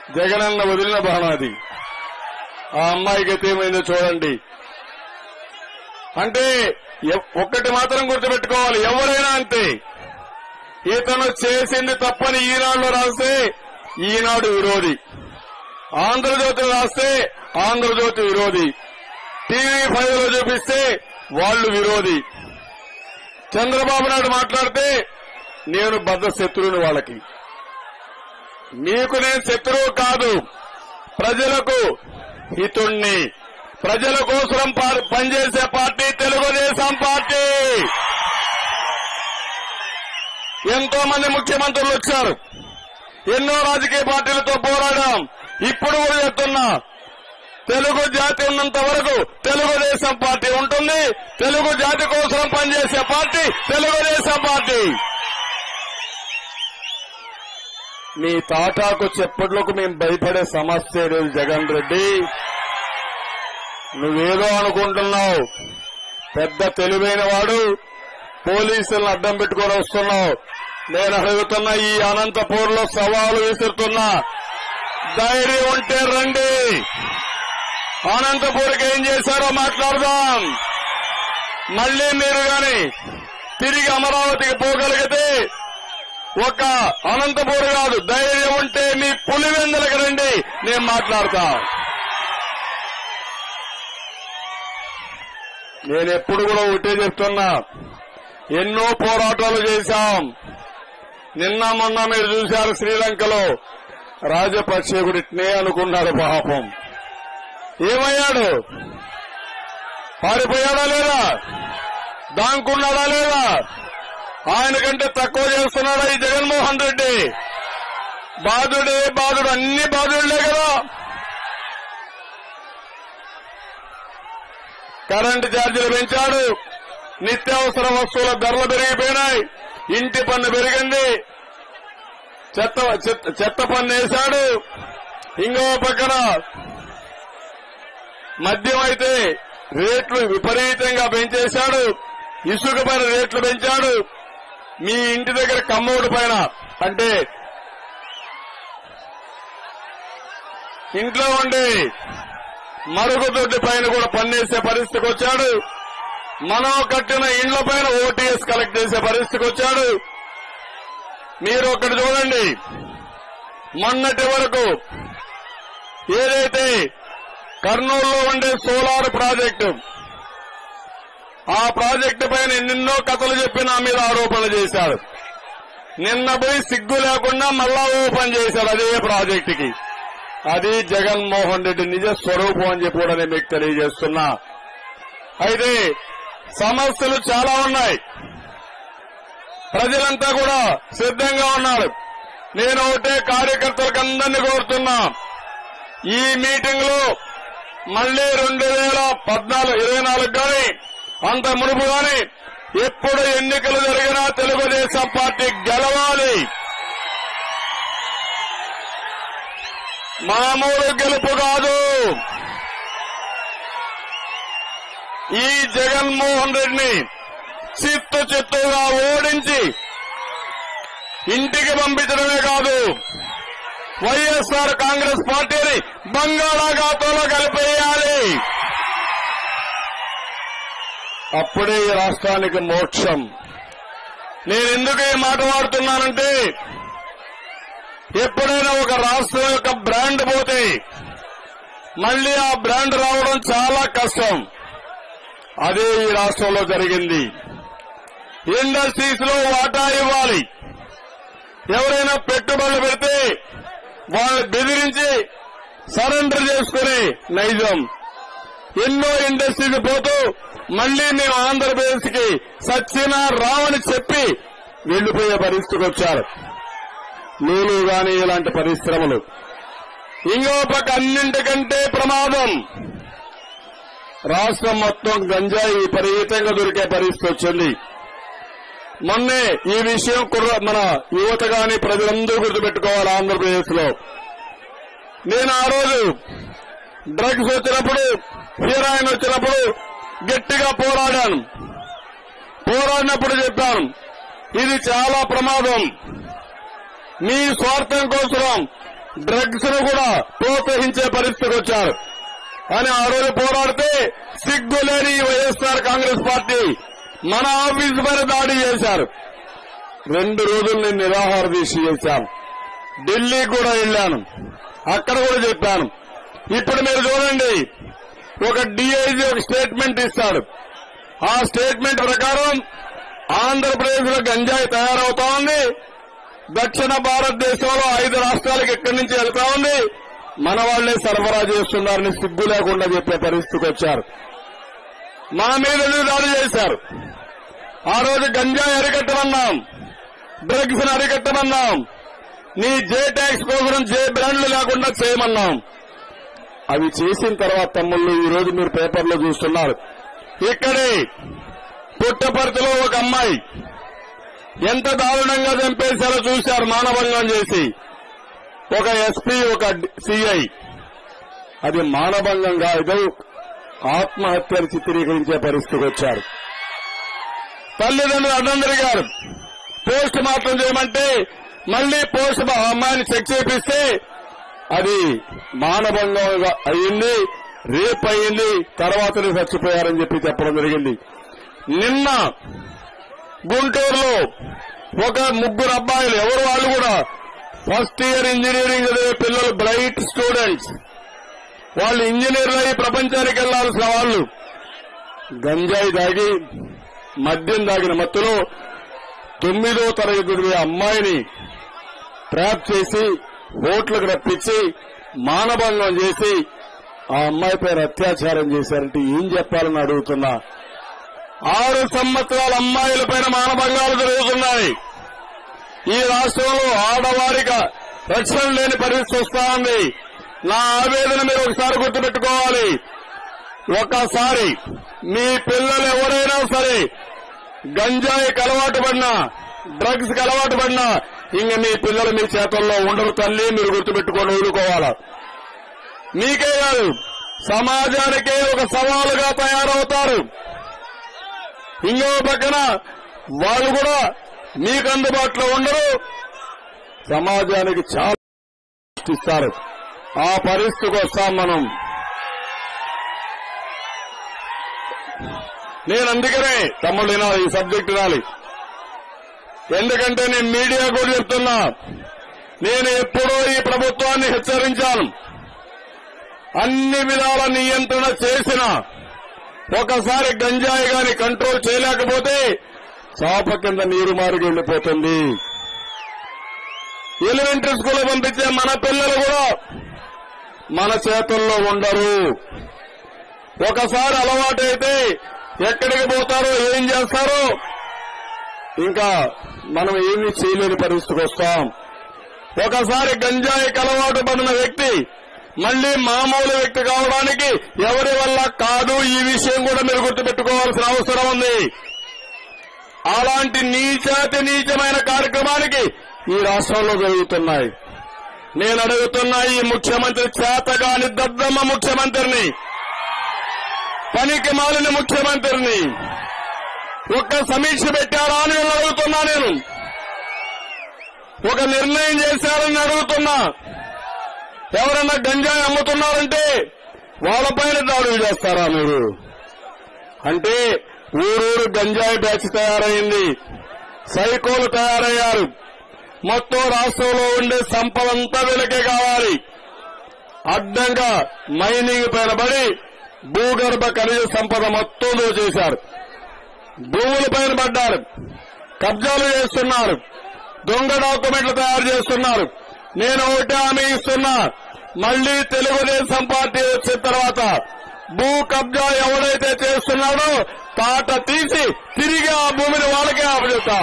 జగనన్న వదిలిన బాణం అది ఆ అమ్మాయికి అయితే ఏమైందో చూడండి అంటే ఎ- ఒక్కటి మాత్రం గుర్తుపెట్టుకోవాలి ఎవరైనా అంతే ఇతను చేసింది తప్పని ఈనాడులో రాస్తే ఈనాడు విరోధి ఆంధ్రజ్యోతి రాస్తే ఆంధ్రజ్యోతి విరోధి టీవీ ఫైవ్ లో చూపిస్తే వాళ్ళు విరోధి చంద్రబాబు నాయుడు మాట్లాడితే నేను బద్ద శత్రువుని వాళ్ళకి మీకు నేను శత్రువు కాదు ప్రజలకు హితుణ్ణి ప్రజల కోసం పా- పనిచేసే పార్టీ తెలుగుదేశం పార్టీ ఎంతో మంది ముఖ్యమంత్రులు వచ్చారు ఎన్నో రాజకీయ పార్టీలతో పోరాడాం ఇప్పుడు కూడా చెప్తున్నా తెలుగు జాతి ఉన్నంత వరకు తెలుగుదేశం పార్టీ ఉంటుంది తెలుగు జాతి కోసం పనిచేసే పార్టీ తెలుగుదేశం పార్టీ మీ తాటాకు చెప్పట్లకు మేము భయపడే సమస్య లేదు జగన్ రెడ్డి నువ్వేదో అనుకుంటున్నావు పెద్ద తెలివైన వాడు పోలీసులను అడ్డం పెట్టుకొని వస్తున్నావు నేను అడుగుతున్న ఈ అనంతపూర్లో సవాలు విసురుతున్నా ధైర్యం ఉంటే రండి అనంతపూర్కి ఏం చేశారో మాట్లాడదాం మళ్ళీ మీరు గాని తిరిగి అమరావతికి పోగలిగితే ఒక అనంతపూర్ కాదు ధైర్యం ఉంటే మీ పులివెందులకు రండి నేను మాట్లాడతా నేను ఎప్పుడు కూడా ఒకటే చెప్తున్నా ఎన్నో పోరాటాలు చేశాం నిన్న మొన్న మీరు చూశారు శ్రీలంకలో రాజపక్షే గుడిట్నే అనుకున్నాడు పాపం ఏమయ్యాడు పారిపోయాడా లేదా దాంకున్నాడా లేదా ఆయన కంటే తక్కువ చేస్తున్నాడా ఈ జగన్మోహన్ రెడ్డి బాధుడే బాధుడు అన్ని బాధుడులే కదా కరెంటు ఛార్జీలు పెంచాడు నిత్యావసర వస్తువుల ధరలు పెరిగిపోయినాయి ఇంటి పన్ను పెరిగింది చెత్త చెత్త- చెత్త పన్ను వేశాడు ఇంకో పక్కన మద్యం అయితే రేట్లు విపరీతంగా పెంచేశాడు ఇసుక పైన రేట్లు పెంచాడు మీ ఇంటి దగ్గర కమ్మోడు పైన అంటే ఇంట్లో ఉండి మరుగుదొడ్డి పైన కూడా పన్నేసే పరిస్థితికి వచ్చాడు మనం కట్టిన ఇండ్ల పైన ఓటీఎస్ కలెక్ట్ చేసే పరిస్థితికి వచ్చాడు మీరు ఒకటి చూడండి మొన్నటి వరకు ఏదైతే కర్నూలులో ఉండే సోలార్ ప్రాజెక్టు ఆ ప్రాజెక్టు పైన ఎన్నెన్నో కథలు చెప్పి నా మీద ఆరోపణలు చేశాడు నిన్న పోయి సిగ్గు లేకుండా మళ్ళా ఓపెన్ చేశాడు అదే ప్రాజెక్టుకి అది జగన్మోహన్ రెడ్డి నిజ స్వరూపం అని చెప్పి కూడా నేను మీకు తెలియజేస్తున్నా అయితే సమస్యలు చాలా ఉన్నాయి ప్రజలంతా కూడా సిద్ధంగా ఉన్నారు నేను ఒకటే కార్యకర్తలకు అందరినీ కోరుతున్నా ఈ మీటింగ్ లో మళ్లీ రెండు వేల పద్నాలుగు ఇరవై నాలుగు గాని అంత మునుపు గాని ఎప్పుడు ఎన్నికలు జరిగినా తెలుగుదేశం పార్టీ గెలవాలి మామూలు గెలుపు కాదు ఈ జగన్మోహన్ రెడ్డిని చిత్తు చిత్తుగా ఓడించి ఇంటికి పంపించడమే కాదు వైఎస్ఆర్ కాంగ్రెస్ పార్టీని బంగాళాఖాతంలో కలిపేయాలి అప్పుడే ఈ రాష్ట్రానికి మోక్షం నేను ఎందుకు ఈ మాట వాడుతున్నానంటే ఎప్పుడైనా ఒక రాష్ట్రం యొక్క బ్రాండ్ పోతే మళ్ళీ ఆ బ్రాండ్ రావడం చాలా కష్టం అదే ఈ రాష్ట్రంలో జరిగింది ఇండస్ట్రీస్ లో వాటా ఇవ్వాలి ఎవరైనా పెట్టుబడులు పెడితే వాళ్ళు బెదిరించి సరెండర్ చేసుకునే నైజం ఎన్నో ఇండస్ట్రీస్ పోతూ మళ్లీ మేము ఆంధ్రప్రదేశ్ కి సచ్చినా రావని చెప్పి వెళ్లిపోయే పరిస్థితికి వచ్చారు నేను గాని ఇలాంటి పరిశ్రమలు ఇంకో పక్క అన్నింటికంటే ప్రమాదం రాష్ట్రం మొత్తం గంజాయి విపరీతంగా దొరికే పరిస్థితి వచ్చింది మొన్నే ఈ విషయం కుర్ర మన యువత గాని ప్రజలందరూ గుర్తుపెట్టుకోవాలి ఆంధ్రప్రదేశ్ లో నేను ఆ రోజు డ్రగ్స్ వచ్చినప్పుడు హీరాయిన్ వచ్చినప్పుడు గట్టిగా పోరాడాను పోరాడినప్పుడు చెప్పాను ఇది చాలా ప్రమాదం మీ స్వార్థం కోసం డ్రగ్స్ ను కూడా ప్రోత్సహించే పరిస్థితికి వచ్చారు అని ఆ రోజు పోరాడితే సిగ్గులేని ఈ వైఎస్ఆర్ కాంగ్రెస్ పార్టీ మన ఆఫీస్ పైన దాడి చేశారు రెండు రోజులు నేను నిరాహార దీక్ష చేశాను ఢిల్లీ కూడా వెళ్ళాను అక్కడ కూడా చెప్పాను ఇప్పుడు మీరు చూడండి ఒక డిఐజీ ఒక స్టేట్మెంట్ ఇస్తాడు ఆ స్టేట్మెంట్ ప్రకారం ఆంధ్రప్రదేశ్ లో గంజాయి తయారవుతా ఉంది దక్షిణ భారతదేశంలో ఐదు రాష్ట్రాలకు ఎక్కడి నుంచి వెళ్తా ఉంది మన వాళ్లే సరఫరా చేస్తున్నారని సిగ్గు లేకుండా చెప్పే పరిస్థితికి వచ్చారు మా మీద ఎందుకు దాడి చేశారు ఆ రోజు గంజాయి అరికట్టమన్నాం డ్రగ్స్ ని అరికట్టమన్నాం నీ జే ట్యాక్స్ ప్రోగ్రాం జే బ్రాండ్లు లేకుండా చేయమన్నాం అవి చేసిన తర్వాత తమ్ముళ్ళు ఈ రోజు మీరు పేపర్లో చూస్తున్నారు ఇక్కడే పుట్టపర్తిలో ఒక అమ్మాయి ఎంత దారుణంగా చంపేశారో చూశారు మానభంగం చేసి ఒక ఎస్పీ ఒక సిఐ అది మానభంగం కాదు ఆత్మహత్యను చిత్రీకరించే పరిస్థితికి వచ్చారు తల్లిదండ్రులు అడ్డం తిరిగారు పోస్ట్ మార్టం చేయమంటే మళ్లీ పోస్ట్ మా అమ్మాయిని చెక్ చేపిస్తే అది మానభంగంగా అయ్యింది రేప్ అయ్యింది తర్వాతనే చచ్చిపోయారని చెప్పి చెప్పడం జరిగింది నిన్న గుంటూరులో ఒక ముగ్గురు అబ్బాయిలు ఎవరు వాళ్ళు కూడా ఫస్ట్ ఇయర్ ఇంజనీరింగ్ చదివే పిల్లలు బ్రైట్ స్టూడెంట్స్ వాళ్ళు ఇంజనీర్లు అయి ప్రపంచానికి వెళ్లాల్సిన వాళ్ళు గంజాయి దాగి మద్యం దాగిన మత్తులో తొమ్మిదో తరగతి చదివే అమ్మాయిని ట్రాప్ చేసి ఓట్లకు రప్పించి మానభంగం చేసి ఆ అమ్మాయి పైన అత్యాచారం చేశారంటే ఏం చెప్పాలని అడుగుతున్నా ఆరు సంవత్సరాల అమ్మాయిల పైన మానభంగాలు జరుగుతున్నాయి ఈ రాష్ట్రంలో ఆడవారిగా రక్షణ లేని పరిస్థితి వస్తా ఉంది నా ఆవేదన మీరు ఒకసారి గుర్తుపెట్టుకోవాలి ఒకసారి మీ పిల్లలు ఎవరైనా సరే గంజాయికి అలవాటు పడినా డ్రగ్స్ కి అలవాటు పడినా ఇంక మీ పిల్లలు మీ చేతుల్లో ఉండరు తల్లి మీరు గుర్తుపెట్టుకొని ఊరుకోవాలా మీకే కాదు సమాజానికే ఒక సవాలుగా తయారవుతారు ఇంకో పక్కన వాళ్ళు కూడా మీకు అందుబాటులో ఉండరు సమాజానికి చాలా ఇస్తారు ఆ పరిస్థితికి వస్తాం మనం నేను అందుకనే తమ్ముడు వినాలి ఈ సబ్జెక్ట్ వినాలి ఎందుకంటే నేను మీడియా కూడా చెప్తున్నా నేను ఎప్పుడూ ఈ ప్రభుత్వాన్ని హెచ్చరించాను అన్ని విధాల నియంత్రణ చేసిన ఒకసారి గంజాయి గాని కంట్రోల్ చేయలేకపోతే చాప కింద నీరు మారుగు వెళ్లిపోతుంది ఎలిమెంటరీ స్కూల్ పంపించే మన పిల్లలు కూడా మన చేతుల్లో ఉండరు ఒకసారి అలవాటైతే ఎక్కడికి పోతారో ఏం చేస్తారో ఇంకా మనం ఏమీ చేయలేని పరిస్థితికి వస్తాం ఒకసారి గంజాయికి అలవాటు పడిన వ్యక్తి మళ్లీ మామూలు వ్యక్తి కావడానికి ఎవరి వల్ల కాదు ఈ విషయం కూడా మీరు గుర్తుపెట్టుకోవాల్సిన అవసరం ఉంది అలాంటి నీచాతి నీచమైన కార్యక్రమానికి ఈ రాష్ట్రంలో జరుగుతున్నాయి నేను అడుగుతున్నా ఈ ముఖ్యమంత్రి చేతగాని దద్దమ్మ ముఖ్యమంత్రిని పనికి మాలిన ముఖ్యమంత్రిని ఒక్క సమీక్ష పెట్టారా అని నేను అడుగుతున్నా నేను ఒక నిర్ణయం చేశారని అడుగుతున్నా ఎవరన్నా గంజాయి అమ్ముతున్నారంటే వాళ్ళపైన దాడులు చేస్తారా మీరు అంటే ఊరూరు గంజాయి బ్యాచ్ తయారైంది సైకోలు తయారయ్యారు మొత్తం రాష్ట్రంలో ఉండే సంపదంతా వీళ్ళకే కావాలి అడ్డంగా మైనింగ్ పైన పడి భూగర్భ ఖనిజ సంపద మొత్తం దోచేశారు భూముల పైన పడ్డారు కబ్జాలు చేస్తున్నారు దొంగ డాక్యుమెంట్లు తయారు చేస్తున్నారు నేను ఒకటి హామీ ఇస్తున్నా మళ్లీ తెలుగుదేశం పార్టీ వచ్చిన తర్వాత భూ కబ్జా ఎవడైతే చేస్తున్నాడో తాట తీసి తిరిగి ఆ భూమిని వాళ్ళకే అప్పచెప్తా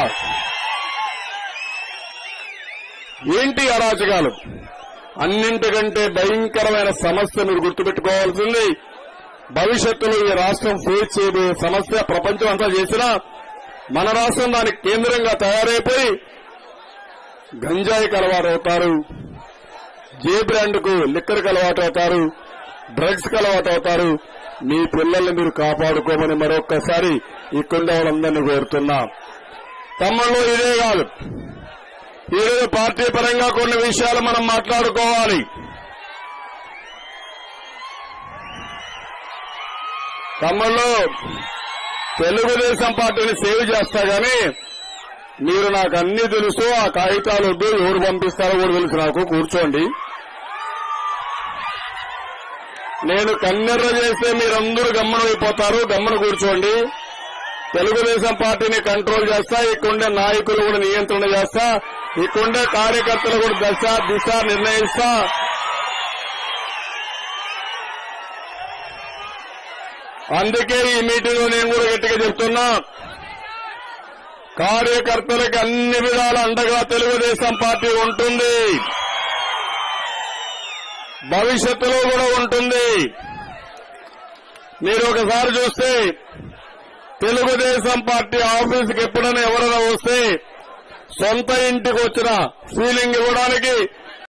ఏంటి అరాచకాలు అన్నింటికంటే భయంకరమైన సమస్య మీరు గుర్తుపెట్టుకోవాల్సింది భవిష్యత్తులో ఈ రాష్ట్రం ఫేస్ చేయబోయే సమస్య ప్రపంచం అంతా చేసినా మన రాష్ట్రం దానికి కేంద్రంగా తయారైపోయి గంజాయికి అలవాటు అవుతారు జే బ్రాండ్కు లిక్కర్కి అలవాటు అవుతారు డ్రగ్స్ కి అలవాటు అవుతారు మీ పిల్లల్ని మీరు కాపాడుకోమని మరొక్కసారి ఇక్కడ వాళ్ళందరినీ కోరుతున్నా తమ్ముళ్ళు ఇదే కాదు ఈరోజు పార్టీ పరంగా కొన్ని విషయాలు మనం మాట్లాడుకోవాలి తమ్ముళ్ళు తెలుగుదేశం పార్టీని సేవ్ చేస్తా గాని మీరు నాకు అన్ని తెలుసు ఆ కాగితాలు వద్దు ఎవరు పంపిస్తారో కూడా తెలుసు నాకు కూర్చోండి నేను కన్నెర్ర చేస్తే మీరందరూ గమ్మనైపోతారు గమ్మన కూర్చోండి తెలుగుదేశం పార్టీని కంట్రోల్ చేస్తా ఇక్కడుండే నాయకులు కూడా నియంత్రణ చేస్తా ఇక్కడుండే కార్యకర్తలు కూడా దశ దిశ నిర్ణయిస్తా అందుకే ఈ మీటింగ్ లో నేను కూడా గట్టిగా చెప్తున్నా కార్యకర్తలకు అన్ని విధాల అండగా తెలుగుదేశం పార్టీ ఉంటుంది భవిష్యత్తులో కూడా ఉంటుంది మీరు ఒకసారి చూస్తే తెలుగుదేశం పార్టీ ఆఫీసుకి ఎప్పుడైనా ఎవరైనా వస్తే సొంత ఇంటికి వచ్చిన సీలింగ్ ఇవ్వడానికి